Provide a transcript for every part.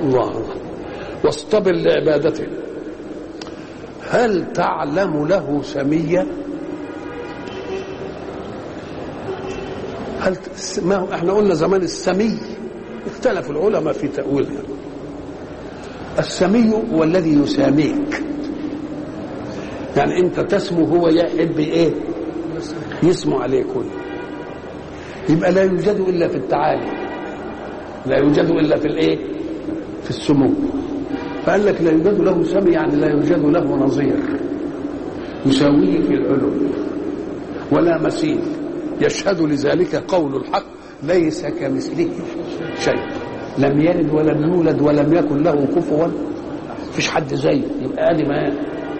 الله واصطبر لعبادته هل تعلم له سميا هل ما هو احنا قلنا زمان السمي اختلف العلماء في تأويلها السمي هو الذي يساميك يعني انت تسمو هو يحب ايه يسمو عليك كل يبقى لا يوجد الا في التعالي لا يوجد الا في الايه في السمو فقال لك لا يوجد له سمي يعني لا يوجد له نظير يساويه في العلو ولا مثيل يشهد لذلك قول الحق ليس كمثله شيء لم يلد ولم يولد ولم يكن له كفوا فيش حد زيه يبقى ادي ما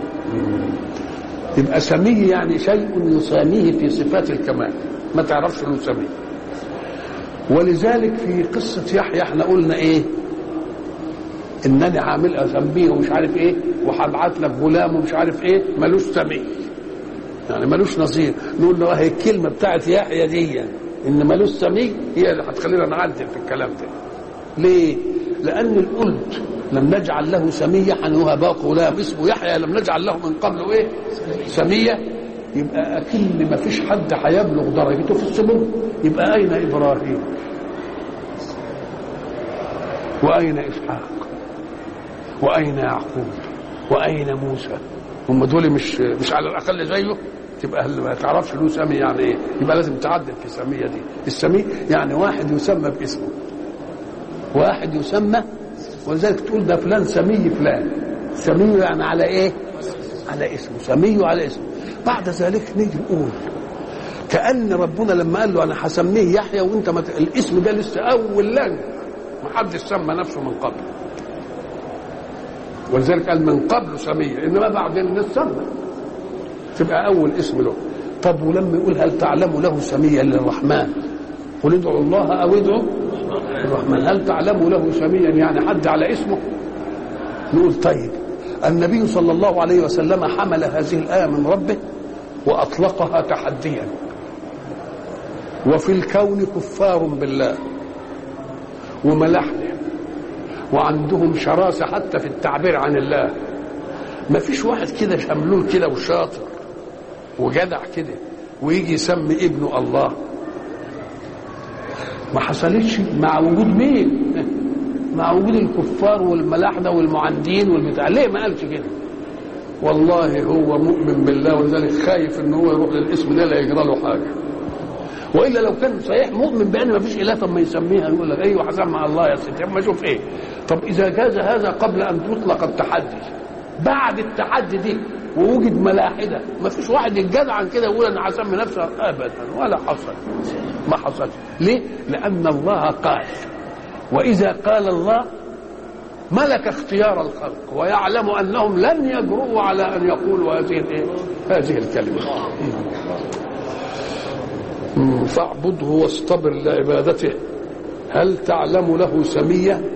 يبقى سمي يعني شيء يساميه في صفات الكمال ما تعرفش له سمي ولذلك في قصة يحيى احنا قلنا ايه انني عامل اسميه ومش عارف ايه وهبعت لك غلام ومش عارف ايه ملوش سمي يعني ملوش نظير نقول له هي الكلمه بتاعت يحيى دي ان ملوش سمي هي اللي هتخلينا نعدل في الكلام ده ليه؟ لأن القلت لم نجعل له سمية حنوها غلام اسمه يحيى لم نجعل له من قبل ايه؟ سمية يبقى أكن ما فيش حد هيبلغ درجته في السمو يبقى أين إبراهيم؟ وأين إسحاق؟ وأين يعقوب؟ وأين موسى؟ هم دول مش مش على الأقل زيه تبقى ما تعرفش له سمي يعني ايه يبقى لازم تعدل في السميه دي السمي يعني واحد يسمى باسمه واحد يسمى ولذلك تقول ده فلان سمي فلان سمي يعني على ايه على اسمه سمي على اسمه بعد ذلك نيجي نقول كأن ربنا لما قال له انا هسميه يحيى وانت مت... الاسم ده لسه اول لن ما حدش سمى نفسه من قبل ولذلك قال من قبل سمية انما بعدين الناس سمى تبقى اول اسم له طب ولما يقول هل تعلم له سميا للرحمن قل ادعوا الله او ادعوا الرحمن هل تعلم له سميا يعني حد على اسمه نقول طيب النبي صلى الله عليه وسلم حمل هذه الآية من ربه وأطلقها تحديا وفي الكون كفار بالله وملاحدة وعندهم شراسة حتى في التعبير عن الله ما فيش واحد كده شملول كده وشاطر وجدع كده ويجي يسمي ابنه الله ما حصلتش مع وجود مين مع وجود الكفار والملاحده والمعندين والبتاع ليه ما قالش كده والله هو مؤمن بالله ولذلك خايف ان هو يروح للاسم ده لا يجرى له حاجه والا لو كان صحيح مؤمن بان ما فيش اله طب ما يسميها يقول لك ايوه هسمع الله يا ستي اما اشوف ايه طب اذا جاز هذا قبل ان تطلق التحدي بعد التحدي دي ووجد ملاحده ما فيش واحد يتجدع عن كده يقول انا هسمي نفسي ابدا ولا حصل ما حصل ليه لان الله قال واذا قال الله ملك اختيار الخلق ويعلم انهم لن يجرؤوا على ان يقولوا هذه الايه هذه الكلمه فاعبده واصطبر لعبادته هل تعلم له سميه